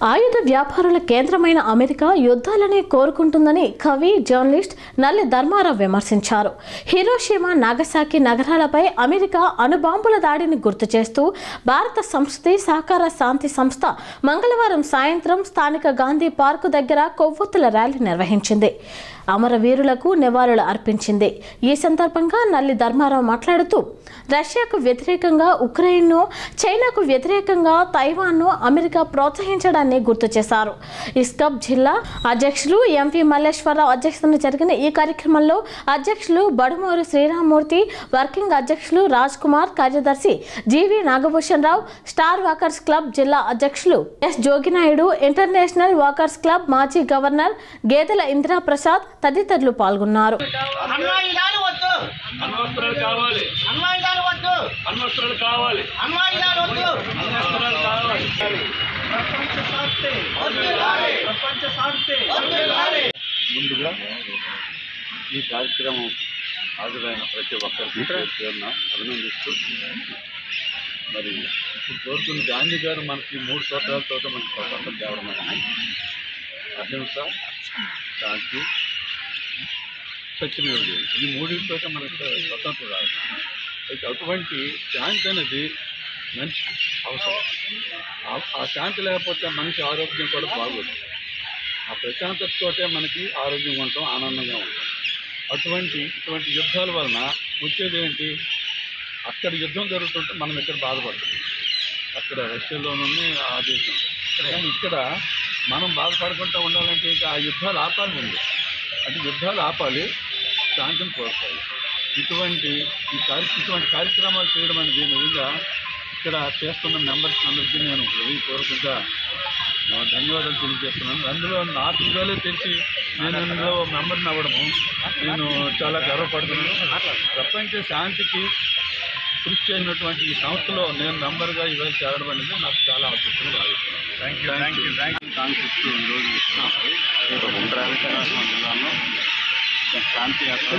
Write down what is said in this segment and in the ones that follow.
ఆయుధ వ్యాపారుల కేంద్రమైన అమెరికా యుద్ధాలనే కోరుకుంటుందని కవి జర్నలిస్ట్ నల్లి ధర్మారావు విమర్శించారు హిరోషిమా నాగసాకి నగరాలపై అమెరికా అణుబాంబుల దాడిని గుర్తు చేస్తూ భారత సంస్కృతి సహకార శాంతి సంస్థ మంగళవారం సాయంత్రం స్థానిక గాంధీ పార్కు దగ్గర కొవ్వొత్తుల ర్యాలీ నిర్వహించింది అమరవీరులకు నివాళులు అర్పించింది ఈ సందర్భంగా నల్లి ధర్మారావు మాట్లాడుతూ రష్యాకు వ్యతిరేకంగా ఉక్రెయిన్ను చైనాకు వ్యతిరేకంగా తైవాన్ను అమెరికా ప్రోత్సహించడాన్ని గుర్తు చేశారు ఇస్కప్ జిల్లా అధ్యక్షులు ఎంపీ మల్లేశ్వరరావు అధ్యక్షతన జరిగిన ఈ కార్యక్రమంలో అధ్యక్షులు బడుమూరు శ్రీరామూర్తి వర్కింగ్ అధ్యక్షులు రాజ్ కుమార్ కార్యదర్శి G V Nagabhushan Rao star walkers club జిల్లా అధ్యక్షులు S Joginaidu international walkers club మాజీ గవర్నర్ గేదెల ఇందిరా ప్రసాద్ తదితరులు పాల్గొన్నారు అన్వాయుధాలు వద్దు అణ్వస్త్రాలు కావాలి అన్వాయుధాలు వద్దు అణ్వస్త్రాలు కావాలి అన్వాయుధాలు వద్దు అణ్వస్త్రాలు కావాలి ప్రపంచ శాంతి ప్రపంచ శాంతి ముందుగా ఈ కార్యక్రమం హాజరైన ప్రతి ఒక్కరికి పేరున అభినందిస్తూ మరి ఇప్పుడు కోరుతున్న గాంధీ గారు మనకి మూడు సూత్రాలతో మనకి స్వతంత్రం తేవడం అనేది అహింస శాంతి సత్యమేవ జయతే. ఈ మూడింటితో మనకు స్వతంత్రం రాదు అయితే అటువంటి శాంతి అనేది మనిషికి అవసరం ఆ- ఆ శాంతి లేకపోతే మనిషి ఆరోగ్యం కూడా బాగోదు ఆ ప్రశాంతతతోటే మనకి ఆరోగ్యంగా ఉంటాం ఆనందంగా ఉంటాం అటువంటి ఇటువంటి యుద్ధాల వలన వచ్చేది ఏంటి అక్కడ యుద్ధం జరుగుతుంటే మనం ఇక్కడ బాధపడుతుంది అక్కడ రష్యాలోనే ఆ దేశం కానీ ఇక్కడ మనం బాధపడకుండా ఉండాలంటే ఇంకా ఆ యుద్ధాలు ఆపాలి ముందు అంటే యుద్ధాలు ఆపాలి శాంతిని కోరుతాయి ఇటువంటి ఈ కార్య ఇటువంటి కార్యక్రమాలు చేయడం అనేది నిజంగా ఇక్కడ చేస్తున్న మెంబర్స్ అందరికీ నేను హృదయపూర్వకంగా ఆ, ధన్యవాదాలు తెలియజేస్తున్నాను అందులో నాకు ఇవాళే తెలిసి నేను ఇందులో మెంబర్ని అవ్వడము నేను చాలా గర్వపడుతున్నాను ప్రపంచ శాంతికి కృషి చేసినటువంటి ఈ సంస్థలో నేను మెంబర్గా ఇవాళ చేరడం అనేది నాకు చాలా అదృష్టం భావిస్తున్నాను thank you thank you thank you కాన్ఫిస్తూ ఈరోజు ఇస్తున్నాం ఉండాలి జిల్లాలో శాంతి యాత్ర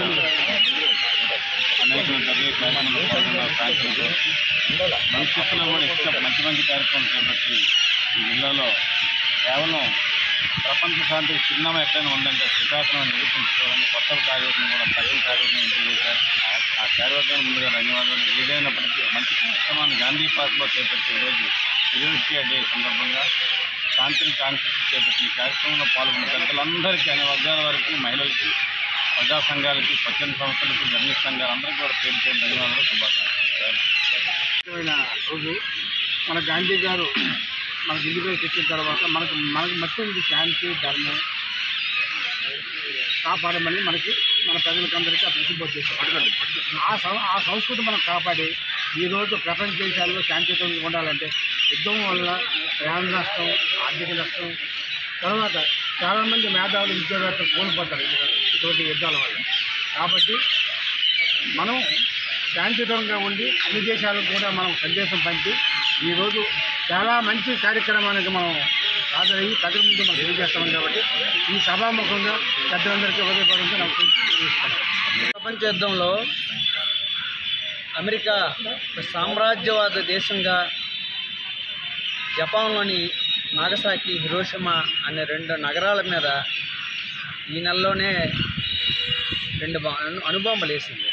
అనేక జరిగే కార్యక్రమాలు పాల్గొన్నారు శాంతితో భవిష్యత్తులో కూడా ఇష్టం మంచి మంచి కార్యక్రమాలు చేపట్టి ఈ జిల్లాలో కేవలం ప్రపంచ శాంతి చిహ్నం ఎక్కడైనా ఉందంటే శ్రీకాకుళం నిరూపించుకోవాలని కొత్త కార్యవర్గం కూడా తక్కువ కార్యవర్గం ఎంపిక చేశారు ఆ కార్యవర్గాన్ని ముందుగా ధన్యవాదాలు ఏదైనప్పటికీ మంచి కార్యక్రమాన్ని గాంధీ పార్క్లో చేపట్టి ఈరోజు యూనివర్సిటీ డే సందర్భంగా శాంతిని కాన్ఫరెన్స్ చేపట్టి ఈ కార్యక్రమంలో పాల్గొన్న పెద్దలందరికీ అనే వర్గాల వారికి మహిళలకి ప్రజా సంఘాలకి స్వచ్ఛంద సంస్థలకి జర్నలిస్ట్ సంఘాలందరికీ కూడా పేరు పేరు ధన్యవాదాలు శుభాకాంక్షలు ముఖ్యమైన రోజు మన గాంధీ గారు మనకు ఇండిపెండెన్స్ ఇచ్చిన తర్వాత మనకు మనకు మట్టింది శాంతి ధర్మం కాపాడమని మనకి మన ప్రజలకందరికీ అతను సిద్ధం చేశారు ఆ సం ఆ సంస్కృతి మనం కాపాడి ఈరోజు ప్రపంచ దేశాల్లో శాంతితో ఉండాలంటే యుద్ధం వల్ల ప్రాణ నష్టం ఆర్థిక నష్టం తర్వాత చాలామంది మేధావులు విద్యావేత్తలు కోల్పోతారు ఇటువంటి యుద్ధాల వల్ల కాబట్టి మనం శాంతియుతంగా ఉండి అన్ని దేశాలకు కూడా మనం సందేశం పంచి ఈరోజు చాలా మంచి కార్యక్రమానికి మనం హాజరయ్యి ప్రజల ముందు మనం తెలియజేస్తున్నాం కాబట్టి ఈ సభాముఖంగా పెద్దలందరికీ ఉదయపడంతో నాకు తెలియజేస్తున్నాను ప్రపంచ యుద్ధంలో అమెరికా ఒక సామ్రాజ్యవాద దేశంగా జపాన్లోని నాగసాకి హిరోషిమా అనే రెండు నగరాల మీద ఈ నెలలోనే రెండు బా- అణు అణుబాంబులు వేసింది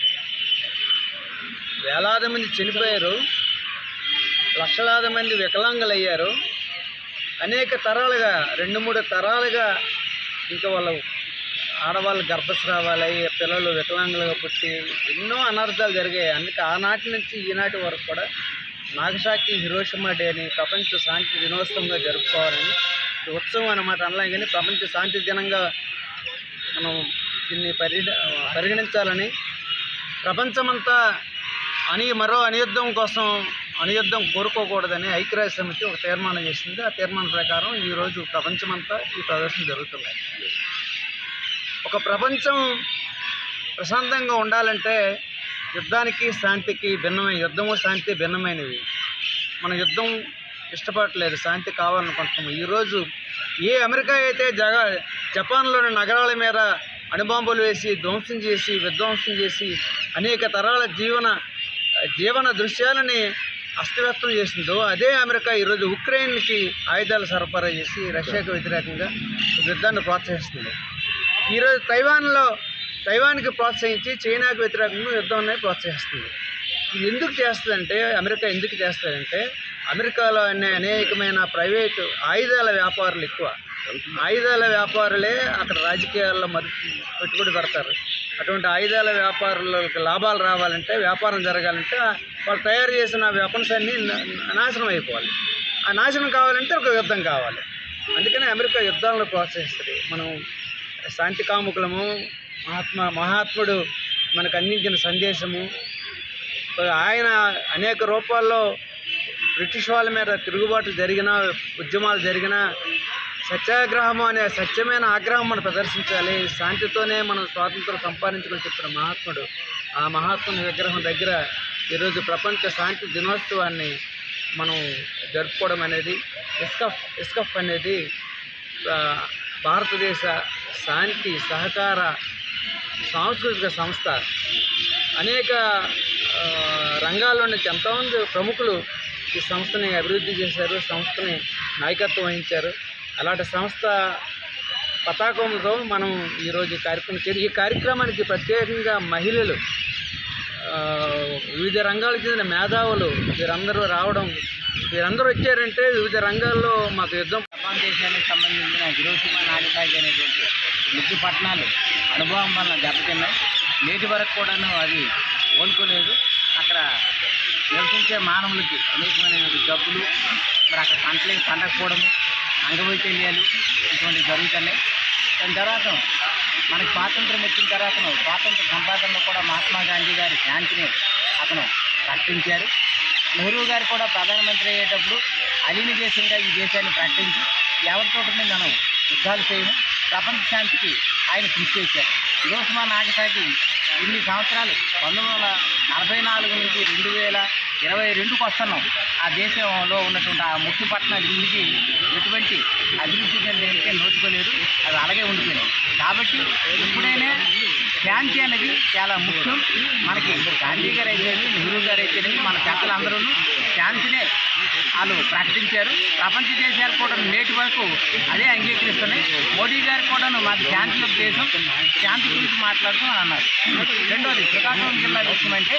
వేలాది మంది చనిపోయారు లక్షలాది మంది వికలాంగులు అయ్యారు అనేక తరాలుగా రెండు మూడు తరాలుగా ఇంకా వాళ్ళు ఆడవాళ్ళు గర్భస్రావాలు అయ్యి పిల్లలు వికలాంగులుగా పుట్టి ఎన్నో అనర్థాలు జరిగాయి అందుకే ఆనాటి నుంచి ఈనాటి వరకు కూడా నాగసాకి హిరోషిమా డే అని ప్రపంచ శాంతి దినోత్సవంగా జరుపుకోవాలని ఇది ఉత్సవం అన్నమాట అనలే కానీ ప్రపంచ శాంతి దినంగా మనం దీన్ని పరిగ పరిగణించాలని ప్రపంచమంతా అని మరో అనియుద్ధం కోసం అనియుద్ధం కోరుకోకూడదని ఐక్యరాజ్య సమితి ఒక తీర్మానం చేసింది ఆ తీర్మానం ప్రకారం ఈరోజు ప్రపంచమంతా ఈ ప్రదర్శన జరుగుతున్నాయి ఒక ప్రపంచం ప్రశాంతంగా ఉండాలంటే యుద్ధానికి శాంతికి భిన్నమైన యుద్ధము శాంతి భిన్నమైనవి మన యుద్ధం ఇష్టపడట్లేదు శాంతి కావాలనుకుంటున్నాము ఈరోజు ఏ అమెరికా అయితే జగ జపాన్లోని నగరాల మీద అణుబాంబులు వేసి ధ్వంసం చేసి విధ్వంసం చేసి అనేక తరాల జీవన జీవన దృశ్యాలని అస్తవ్యస్తం చేసిందో అదే అమెరికా ఈరోజు ఉక్రెయిన్కి ఆయుధాలు సరఫరా చేసి రష్యాకు వ్యతిరేకంగా యుద్ధాన్ని ప్రోత్సహిస్తుంది ఈరోజు తైవాన్లో తైవాన్కి ప్రోత్సహించి చైనాకు వ్యతిరేకంగా యుద్ధాన్ని ప్రోత్సహిస్తుంది ఇది ఎందుకు చేస్తుందంటే అమెరికా ఎందుకు చేస్తారంటే అమెరికాలో అనే అనేకమైన ప్రైవేటు ఆయుధాల వ్యాపారులు ఎక్కువ ఆయుధాల వ్యాపారులే అక్కడ రాజకీయాల్లో మరి పెట్టుబడి పెడతారు అటువంటి ఆయుధాల వ్యాపారులకు లాభాలు రావాలంటే వ్యాపారం జరగాలంటే వాళ్ళు తయారు చేసిన వెపన్స్ అన్నీ నా- నాశనం అయిపోవాలి ఆ నాశనం కావాలంటే ఒక యుద్ధం కావాలి అందుకనే అమెరికా యుద్ధాలను ప్రోత్సహిస్తుంది మనం శాంతి కాముకులము మహాత్మా మహాత్ముడు మనకు అందించిన సందేశము ఆయన అనేక రూపాల్లో బ్రిటిష్ వాళ్ళ మీద తిరుగుబాట్లు జరిగిన ఉద్యమాలు జరిగిన సత్యాగ్రహము అనే సత్యమైన ఆగ్రహం మనం ప్రదర్శించాలి శాంతితోనే మనం స్వాతంత్రం సంపాదించుకొని చెప్పిన మహాత్ముడు ఆ మహాత్ముని విగ్రహం దగ్గర ఈరోజు ప్రపంచ శాంతి దినోత్సవాన్ని మనం జరుపుకోవడం అనేది ఇస్కఫ్ ఇస్కఫ్ అనేది ఆ, భారతదేశ శాంతి సహకార సాంస్కృతిక సంస్థ అనేక ఆ, రంగాల్లో నుంచి ఎంతోమంది ప్రముఖులు ఈ సంస్థని అభివృద్ధి చేశారు సంస్థని నాయకత్వం వహించారు అలాంటి సంస్థ పతాకంతో మనం ఈరోజు ఈ కార్యక్రమం చేసి ఈ కార్యక్రమానికి ప్రత్యేకంగా మహిళలు ఆ, వివిధ రంగాలకు చెందిన మేధావులు వీరందరూ రావడం వీరందరూ వచ్చారంటే వివిధ రంగాల్లో మాకు యుద్ధం జపాన్ దేశానికి సంబంధించిన హిరోషిమా నాగసాకి అనేటువంటి ముగ్గు పట్టణాలు అనుభవం వలన దెబ్బతిన్నాయి నేటి వరకు కూడాను అవి కోలుకోలేదు అక్కడ నివసించే మానవులకి అనేకమైన జబ్బులు మరి అక్కడ పంటలే పండకపోవడము అంగవైకల్యాలు ఇటువంటివి జరుగుతున్నాయి దాని తర్వాత మనకి స్వాతంత్రం వచ్చిన తర్వాత స్వాతంత్ర సంపాదనలో కూడా మహాత్మా గాంధీ గారి శాంతిని అతను ప్రకటించారు నెహ్రూ గారు కూడా ప్రధానమంత్రి అయ్యేటప్పుడు అలీన దేశంగా ఈ దేశాన్ని ప్రకటించి ఎవరితో మనం యుద్ధాలు చేయము ప్రపంచ శాంతికి ఆయన కృషి చేశారు హిరోషిమా నాగసాకి ఇన్ని సంవత్సరాలు పంతొమ్మిది వందల నలభై నాలుగు నుంచి రెండు వేల ఇరవై రెండుకి వస్తున్నాం ఆ దేశంలో ఉన్నటువంటి ఆ ముఖ్య పట్టణాలు ఇంటికి ఎటువంటి అభివృద్ధి చెందడానికి నోచుకోలేదు అది అలాగే ఉండిపోయినాయి కాబట్టి ఎప్పుడైనా శాంతి అనేది చాలా ముఖ్యం మనకి గాంధీ గారు అయితేనేమి నెహ్రూ గారు అయితేనేమి మన పెద్దలందరూ శాంతినే వాళ్ళు ప్రకటించారు ప్రపంచ దేశాలు కూడా నేటి వరకు అదే అంగీకరిస్తున్నాయి మోడీ గారు కూడా మాది శాంతి యొక్క దేశం శాంతి గురించి మాట్లాడుతూ అని అన్నారు రెండోది శ్రీకాకుళం జిల్లా విషయం అంటే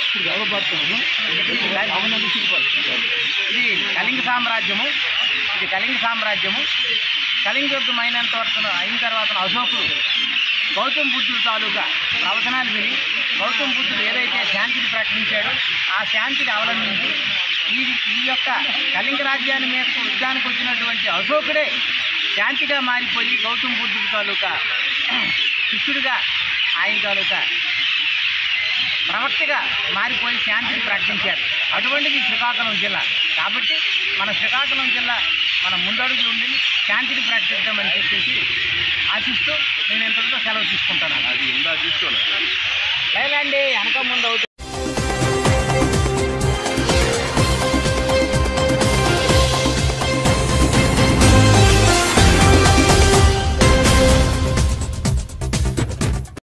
ఇది కళింగ సామ్రాజ్యము ఇది కళింగ సామ్రాజ్యము కళింగ యుద్ధం అయినంత వరకు అయిన తర్వాత అశోకుడు గౌతమ్ బుద్ధుడు తాలూకా ప్రవచనాలు విని గౌతమ్ బుద్ధుడు ఏదైతే శాంతిని ప్రకటించాడో ఆ శాంతిని అవలంబించి ఈ ఈ యొక్క కళింగ రాజ్యాన్ని మీద యుద్ధానికి వచ్చినటువంటి అశోకుడే శాంతిగా మారిపోయి గౌతమ్ బుద్ధుడు తాలూకా శిష్యుడిగా ఆయన తాలూకా ప్రవక్తగా మారిపోయి శాంతిని ప్రకటించారు అటువంటిది శ్రీకాకుళం జిల్లా కాబట్టి మన శ్రీకాకుళం జిల్లా మన ముందడుగు ఉండి శాంతిని ప్రకటిద్దామని చెప్పేసి ఆశిస్తూ నేను ఇంతటితో సెలవు తీసుకుంటాను అది ఇందా తీసుకోలేదు లేదండి వెనక ముందు అవుతుంది